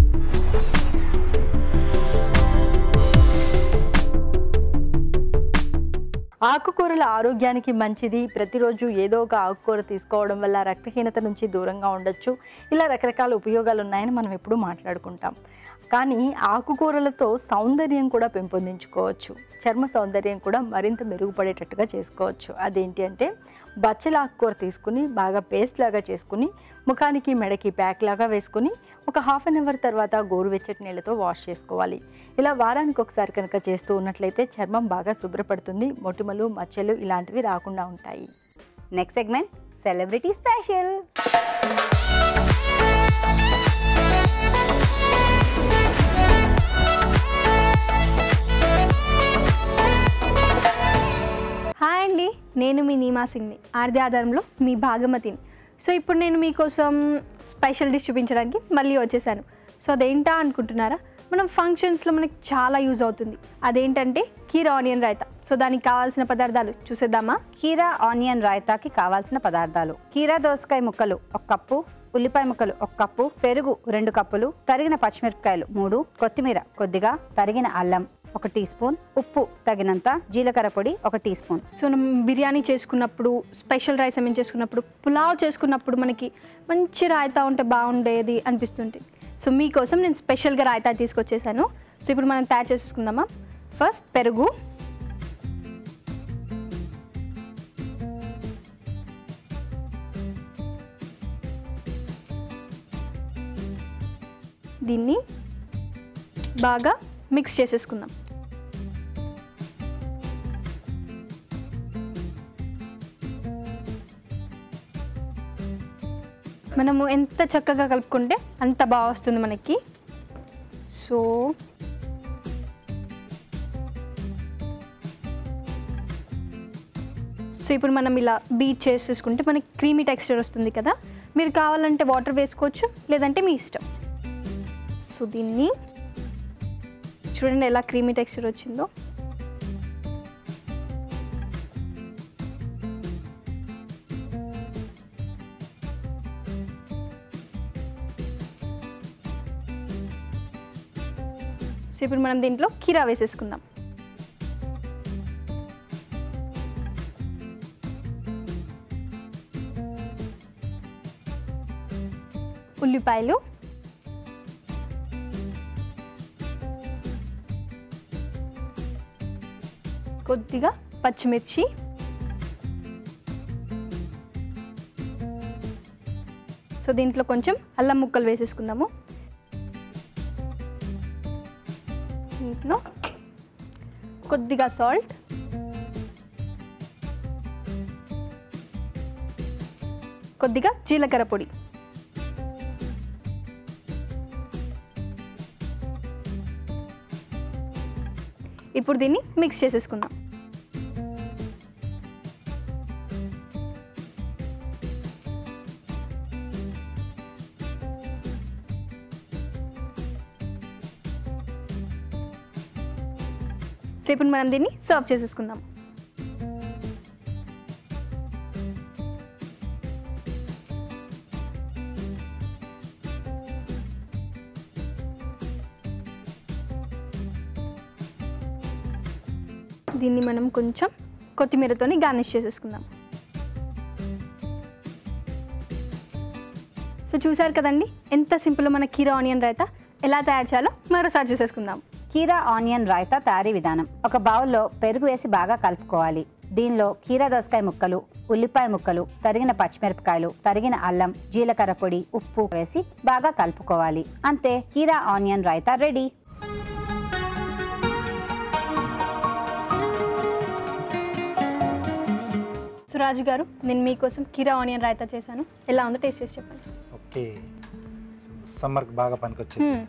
ఆకుకూరల ఆరోగ్యానికి మంచిది ప్రతిరోజు ఏదో ఒక ఆకుకూర తీసుకోవడం వల్ల రక్తహీనత నుంచి దూరంగా ఉండొచ్చు ఇలా రకరకాల ఉపయోగాలు ఉన్నాయని మనం ఎప్పుడూ మాట్లాడుకుంటాం కానీ ఆకుకూరలతో సౌందర్యం కూడా పెంపొందించుకోవచ్చు చర్మ సౌందర్యం కూడా మరింత మెరుగుపడేటట్టుగా చేసుకోవచ్చు అదేంటి అంటే బచ్చల ఆకుకూర తీసుకుని బాగా పేస్ట్ లాగా చేసుకుని ముఖానికి మెడకి ప్యాక్ లాగా వేసుకుని ఒక హాఫ్ అన్ అవర్ తర్వాత గోరువెచ్చటి నీళ్ళతో వాష్ చేసుకోవాలి ఇలా వారానికి ఒకసారి కనుక చేస్తూ ఉన్నట్లయితే చర్మం బాగా శుభ్రపడుతుంది మొటిమలు మచ్చలు ఇలాంటివి రాకుండా ఉంటాయి
next segment celebrity special
hi అండి నేను మీ నీమా సింగ్ని ఆర్ది ఆధారంలో మీ భాగమతిని సో ఇప్పుడు నేను మీకోసం స్పెషల్ డిష్ చూపించడానికి మళ్ళీ వచ్చేసాను సో అదేంటా అనుకుంటున్నారా మనం ఫంక్షన్స్లో మనకి చాలా యూజ్ అవుతుంది అదేంటంటే కీర ఆనియన్ రైతా సో దానికి కావాల్సిన పదార్థాలు చూసేద్దామా
కీరా ఆనియన్ రాయితాకి కావాల్సిన పదార్థాలు కీరా దోసకాయ ముక్కలు ఒక కప్పు ఉల్లిపాయ ముక్కలు ఒక కప్పు పెరుగు రెండు కప్పులు తరిగిన పచ్చిమిరపకాయలు మూడు కొత్తిమీర కొద్దిగా తరిగిన అల్లం ఒక టీ స్పూన్ ఉప్పు తగినంత జీలకర్ర పొడి ఒక టీ స్పూన్
సో మనం బిర్యానీ చేసుకున్నప్పుడు స్పెషల్ రైస్ ఏమైనా చేసుకున్నప్పుడు పులావ్ చేసుకున్నప్పుడు మనకి మంచి రాయితా ఉంటే బాగుండేది అనిపిస్తుంటుంది సో మీకోసం నేను స్పెషల్గా రాయితా తీసుకొచ్చేసాను సో ఇప్పుడు మనం తయారు చేసేసుకుందామా ఫస్ట్ పెరుగు దీన్ని బాగా మిక్స్ చేసేసుకుందాం మనము ఎంత చక్కగా కలుపుకుంటే అంత బాగా వస్తుంది మనకి సో సో ఇప్పుడు మనం ఇలా బీట్ చేసేసుకుంటే మనకి క్రీమీ టెక్స్చర్ వస్తుంది కదా మీరు కావాలంటే వాటర్ వేసుకోవచ్చు లేదంటే మీ ఇష్టం సో దీన్ని చూడండి ఎలా క్రీమీ టెక్స్చర్ వచ్చిందో సో ఇప్పుడు మనం దీంట్లో కీరా వేసేసుకుందాం ఉల్లిపాయలు కొద్దిగా పచ్చిమిర్చి సో దీంట్లో కొంచెం అల్లం ముక్కలు వేసేసుకుందాము దీంట్లో కొద్దిగా సాల్ట్ కొద్దిగా జీలకర్ర పొడి ఇప్పుడు దీన్ని మిక్స్ చేసేసుకుందాం సో ఇప్పుడు మనం దీన్ని సర్వ్ చేసేసుకుందాం దీన్ని మనం కొంచెం కొత్తిమీరతోని గార్నిష్ చేసేసుకుందాం సో చూసారు కదండి ఎంత సింపుల్ మన కీరా ఆనియన్ రైతా ఎలా తయారు చేయాలో మరోసారి చూసేసుకుందాం
కీరా ఆనియన్ రాయితా తయారీ విధానం ఒక బౌల్లో పెరుగు వేసి బాగా కలుపుకోవాలి దీనిలో కీరా దోసకాయ ముక్కలు ఉల్లిపాయ ముక్కలు తరిగిన పచ్చిమిరపకాయలు తరిగిన అల్లం జీలకర్ర పొడి ఉప్పు వేసి బాగా కలుపుకోవాలి అంతే కీరా ఆనియన్ రాయితా రెడీ
సురాజు గారు నేను మీకోసం కీరా ఆనియన్ రైతా చేశాను ఎలా ఉందో టేస్ట్ చేసి చెప్పండి
ఓకే సమ్మర్కి బాగా పనికొచ్చింది
మ్మ్.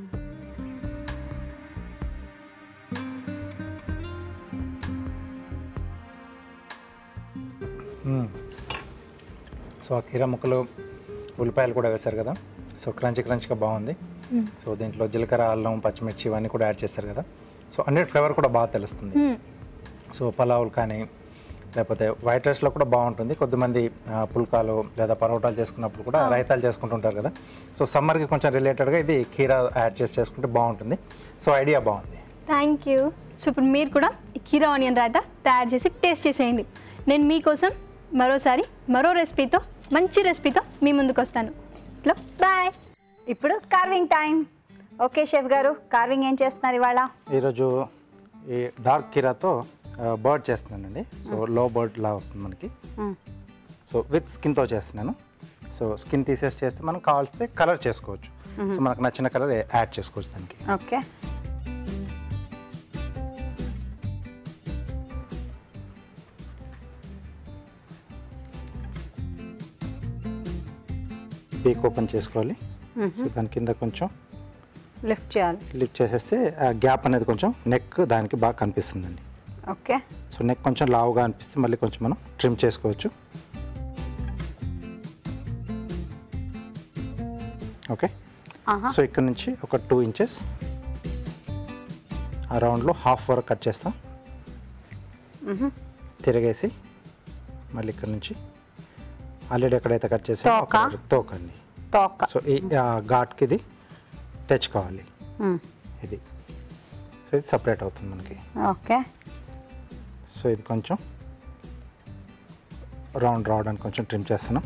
మ్మ్. సో ఆ కీర ముక్కలు ఉల్లిపాయలు కూడా వేశారు కదా సో క్రంచి క్రంచిగా బాగుంది
మ్మ్.
సో దీంట్లో జీలకర్ర అల్లం పచ్చిమిర్చి ఇవన్నీ కూడా యాడ్ చేశారు కదా సో అన్నిటి ఫ్లేవర్ కూడా బాగా తెలుస్తుంది
మ్మ్.
సో పలావులు కానీ లేకపోతే వైట్ రైస్లో కూడా బాగుంటుంది కొద్దిమంది ఆ, పుల్కాలు లేదా పరోటాలు చేసుకున్నప్పుడు కూడా రైతాలు చేసుకుంటుంటారు కదా సో సమ్మర్కి కొంచెం రిలేటెడ్గా ఇది కీరా యాడ్ చేసి చేసుకుంటే బాగుంటుంది సో ఐడియా బాగుంది
థ్యాంక్ యూ సో ఇప్పుడు మీరు కూడా ఈ కీరా ఆనియన్ రాయితా తయారు చేసి టేస్ట్ చేసేయండి నేను మీకోసం మరోసారి మరో రెసిపీతో మంచి రెసిపీతో మీ ముందుకు వస్తాను ఇట్లా బాయ్
ఇప్పుడు కార్వింగ్ టైం ఓకే షెఫ్ గారు కార్వింగ్ ఏం చేస్తున్నారు ఇవాళ
ఈరోజు ఈ డార్క్ కీరాతో బర్డ్ చేస్తున్నానండి సో లో బర్డ్ లా వస్తుంది మనకి
మ్మ్.
సో విత్ స్కిన్తో చేస్తున్నాను సో స్కిన్ తీసేసి చేస్తే మనం కావాల్సితే కలర్ చేసుకోవచ్చు సో మనకు నచ్చిన కలర్ యాడ్ చేసుకోవచ్చు దానికి
ఓకే
పీక్ ఓపెన్ చేసుకోవాలి సో దాని కింద కొంచెం
లిఫ్ట్ చేయాలి
లిఫ్ట్ చేసేస్తే ఆ గ్యాప్ అనేది కొంచెం నెక్ దానికి బాగా కనిపిస్తుందండి
ఓకే
సో నెక్ కొంచెం లావుగా అనిపిస్తే మళ్ళీ కొంచెం మనం ట్రిమ్ చేసుకోవచ్చు ఓకే
ఆహా
సో ఇక్కడ నుంచి ఒక టూ ఇంచెస్ ఆ రౌండ్లో హాఫ్ వరకు కట్ చేస్తాం
మ్హూ.
తిరగేసి మళ్ళీ ఇక్కడ నుంచి ఆల్రెడీ ఎక్కడైతే కట్ చేసామో
తోక?
అక్కడ తోకండి
తోక
సో ఈ ఆ ఘాట్కి ఇది టచ్ కావాలి
మ్మ్.
ఇది సో ఇది సపరేట్ అవుతుంది మనకి
ఓకే
సో ఇది కొంచెం రౌండ్ రావడానికి కొంచెం ట్రిమ్ చేస్తున్నాం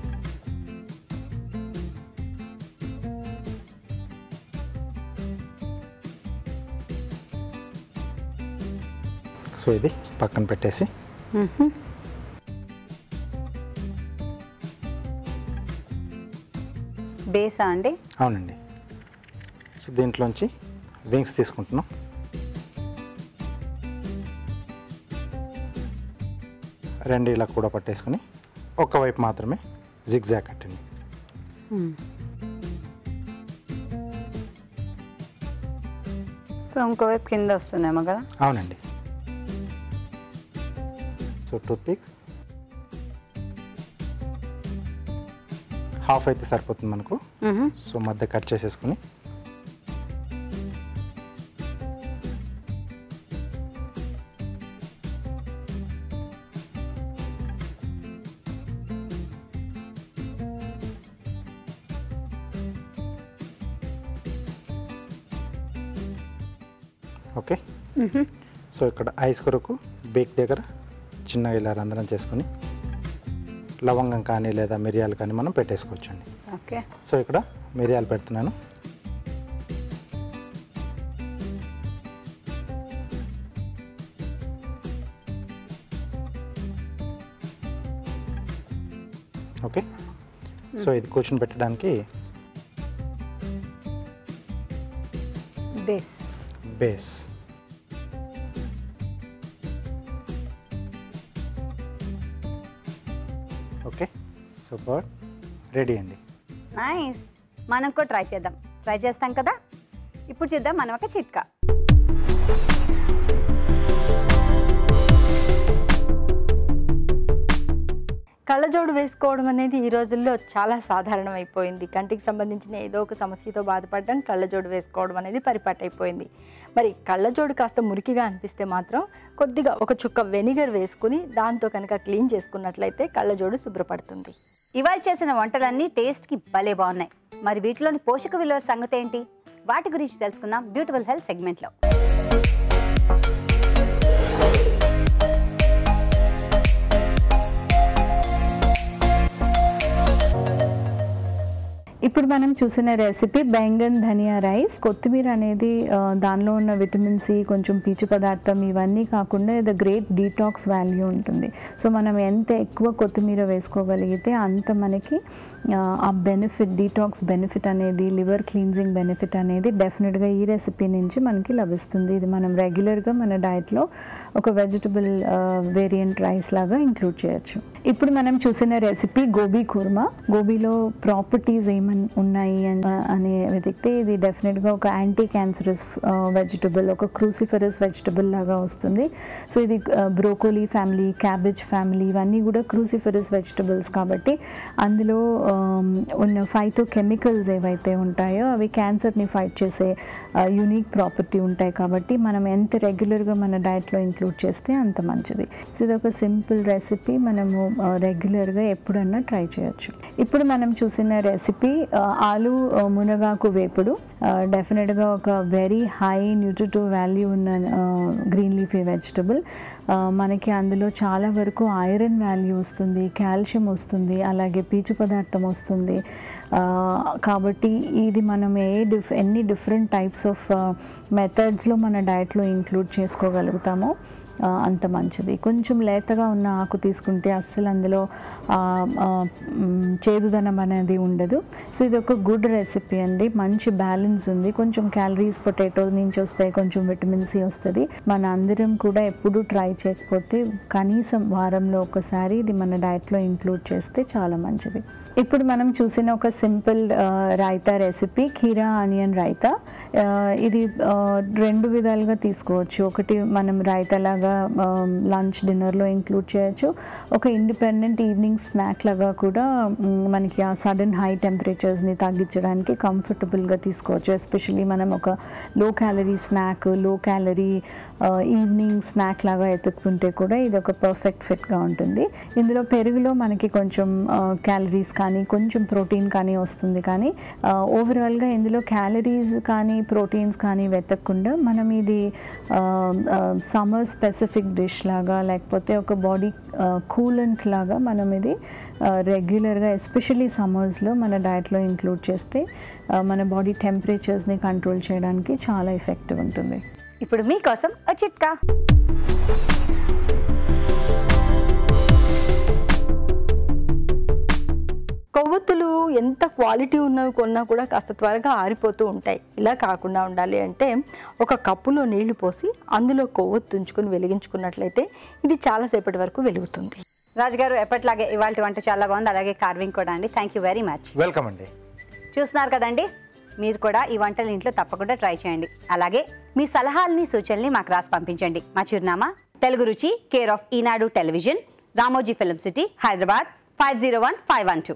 సో ఇది పక్కన పెట్టేసి
మ్హూ. బేసా అండి
అవునండి సో దీంట్లోంచి వింగ్స్ తీసుకుంటున్నాం రెండు ఇలా కూడా పట్టేసుకుని ఒక్కవైపు మాత్రమే జిగ్జాగ్ కట్టండి
సో ఇంకోవైపు కింద వస్తుందేమో కదా
అవునండి సో టూత్ పిక్స్ హాఫ్ అయితే సరిపోతుంది మనకు
మ్హూ.
సో మధ్య కట్ చేసేసుకుని ఓకే
మ్హూ.
సో ఇక్కడ ఐస్ కొరకు బేక్ దగ్గర చిన్నగా ఇలా రంధ్రం చేసుకొని లవంగం కానీ లేదా మిరియాలు కానీ మనం పెట్టేసుకోవచ్చండి
ఓకే
సో ఇక్కడ మిరియాలు పెడుతున్నాను ఓకే సో ఇది కూర్చుని పెట్టడానికి
base
base okay super ready అండి
నైస్ మనం కూడా ట్రై చేద్దాం ట్రై చేస్తాం కదా ఇప్పుడు చూద్దాం మనం ఒక చిట్కా
కళ్ళజోడు వేసుకోవడం అనేది ఈ రోజుల్లో చాలా సాధారణం అయిపోయింది కంటికి సంబంధించిన ఏదో ఒక సమస్యతో బాధపడడం కళ్ళజోడు వేసుకోవడం అనేది పరిపాటు అయిపోయింది మరి కళ్ళజోడు కాస్త మురికిగా అనిపిస్తే మాత్రం కొద్దిగా ఒక చుక్క వెనిగర్ వేసుకుని దాంతో కనుక క్లీన్ చేసుకున్నట్లయితే కళ్ళజోడు శుభ్రపడుతుంది
ఇవాళ చేసిన వంటలన్నీ టేస్ట్కి భలే బాగున్నాయి మరి వీటిలోని పోషక విలువల సంగతి ఏంటి వాటి గురించి తెలుసుకుందాం బ్యూటిఫుల్ హెల్త్ సెగ్మెంట్లో
ఇప్పుడు మనం చూసిన రెసిపీ బెంగన్ ధనియా రైస్ కొత్తిమీర అనేది ఆ, దానిలో ఉన్న విటమిన్ సి కొంచెం పీచు పదార్థం ఇవన్నీ కాకుండా ఇది గ్రేట్ డీటాక్స్ వాల్యూ ఉంటుంది సో మనం ఎంత ఎక్కువ కొత్తిమీర వేసుకోగలిగితే అంత మనకి ఆ, ఆ బెనిఫిట్ డీటాక్స్ బెనిఫిట్ అనేది లివర్ క్లీన్జింగ్ బెనిఫిట్ అనేది డెఫినెట్గా ఈ రెసిపీ నుంచి మనకి లభిస్తుంది ఇది మనం రెగ్యులర్గా మన డైట్లో ఒక వెజిటబుల్ వేరియంట్ రైస్ లాగా ఇంక్లూడ్ చేయొచ్చు ఇప్పుడు మనం చూసిన రెసిపీ గోబీ కుర్మా గోబీలో ప్రాపర్టీస్ ఏమని అన్- ఉన్నాయి అన్- అని వెతికితే ఇది డెఫినెట్గా ఒక యాంటీ క్యాన్సరస్ వెజిటబుల్ ఒక క్రూసిఫరస్ వెజిటబుల్ లాగా వస్తుంది సో ఇది బ్రోకోలీ ఫ్యామిలీ క్యాబేజ్ ఫ్యామిలీ ఇవన్నీ కూడా క్రూసిఫరస్ వెజిటబుల్స్ కాబట్టి అందులో ఆమ్, ఉన్న ఫైటో కెమికల్స్ ఏవైతే ఉంటాయో అవి క్యాన్సర్ని ఫైట్ చేసే యూనిక్ ప్రాపర్టీ ఉంటాయి కాబట్టి మనం ఎంత రెగ్యులర్గా మన డైట్లో ఇంక్లూడ్ చేస్తే అంత మంచిది సో ఇది ఒక సింపుల్ రెసిపీ మనము రెగ్యులర్గా ఎప్పుడన్నా ట్రై చేయొచ్చు ఇప్పుడు మనం చూసిన రెసిపీ ఆలు ఆ, మునగాకు వేపుడు డెఫినెట్గా ఒక వెరీ హై న్యూట్రిటివ్ వాల్యూ ఉన్న గ్రీన్ లీఫీ వెజిటబుల్ మనకి అందులో చాలా వరకు ఐరన్ వాల్యూ వస్తుంది కాల్షియం వస్తుంది అలాగే పీచు పదార్థం వస్తుంది ఆ, కాబట్టి ఇది మనం ఏ డిఫ్ ఎన్ని డిఫరెంట్ టైప్స్ ఆఫ్ మెథడ్స్లో మన డైట్లో ఇంక్లూడ్ చేసుకోగలుగుతామో ఆ, అంత మంచిది కొంచెం లేతగా ఉన్న ఆకు తీసుకుంటే అస్సలు అందులో ఆ, ఆ, మ్, చేదుదనం అనేది ఉండదు సో ఇది ఒక గుడ్ రెసిపీ అండి మంచి బ్యాలెన్స్ ఉంది కొంచెం క్యాలరీస్ పొటాటో నుంచి వస్తాయి కొంచెం విటమిన్ సి వస్తుంది మన అందరం కూడా ఎప్పుడు ట్రై చేయకపోతే కనీసం వారంలో ఒకసారి ఇది మన డైట్లో ఇంక్లూడ్ చేస్తే చాలా మంచిది ఇప్పుడు మనం చూసిన ఒక సింపుల్ రైతా రెసిపీ కీరా ఆనియన్ రైతా ఆ, ఇది ఆ, రెండు విధాలుగా తీసుకోవచ్చు ఒకటి మనం రైతాలాగా లంచ్ డిన్నర్లో ఇంక్లూడ్ చేయొచ్చు ఒక ఇండిపెండెంట్ ఈవినింగ్ స్నాక్ లాగా కూడా మ్, మనకి ఆ సడన్ హై టెంపరేచర్స్ని తగ్గించడానికి కంఫర్టబుల్గా తీసుకోవచ్చు ఎస్పెషల్లీ మనం ఒక low calorie snack low calorie evening snack లాగా ఎతుకుతుంటే కూడా ఇది ఒక పర్ఫెక్ట్ ఫిట్గా ఉంటుంది ఇందులో పెరుగులో మనకి కొంచెం క్యాలరీస్ కానీ కొంచెం ప్రోటీన్ కానీ వస్తుంది కానీ ఓవరాల్గా ఇందులో క్యాలరీస్ కానీ ప్రోటీన్స్ కానీ వెతకకుండా మనం ఇది సమ్మర్ స్పెసిఫిక్ డిష్ లాగా లేకపోతే ఒక బాడీ కూలెంట్ లాగా మనం ఇది రెగ్యులర్గా ఎస్పెషల్లీ సమ్మర్స్లో మన డైట్లో ఇంక్లూడ్ చేస్తే ఆ, మన బాడీ టెంపరేచర్స్ని కంట్రోల్ చేయడానికి చాలా ఎఫెక్టివ్ ఉంటుంది
ఇప్పుడు మీకోసం ఒక చిట్కా
కొవ్వొత్తులు ఎంత క్వాలిటీ ఉన్నవి కొన్నా కూడా కాస్త త్వరగా ఆరిపోతూ ఉంటాయి ఇలా కాకుండా ఉండాలి అంటే ఒక కప్పులో నీళ్లు పోసి అందులో కొవ్వొత్తు ఉంచుకొని వెలిగించుకున్నట్లయితే ఇది చాలాసేపటి వరకు వెలుగుతుంది
రాజుగారు ఎప్పటిలాగే ఇవాళ వంట చాలా బాగుంది అలాగే కార్వింగ్ కూడా అండి thank you very much
welcome అండి
చూస్తున్నారు కదండి మీరు కూడా ఈ వంటలు ఇంట్లో తప్పకుండా ట్రై చేయండి అలాగే మీ సలహాలని సూచనల్ని మాకు రాసి పంపించండి మా చిరునామా Telugu Ruchi care of Eenadu television Ramoji film city Hyderabad five zero one five one two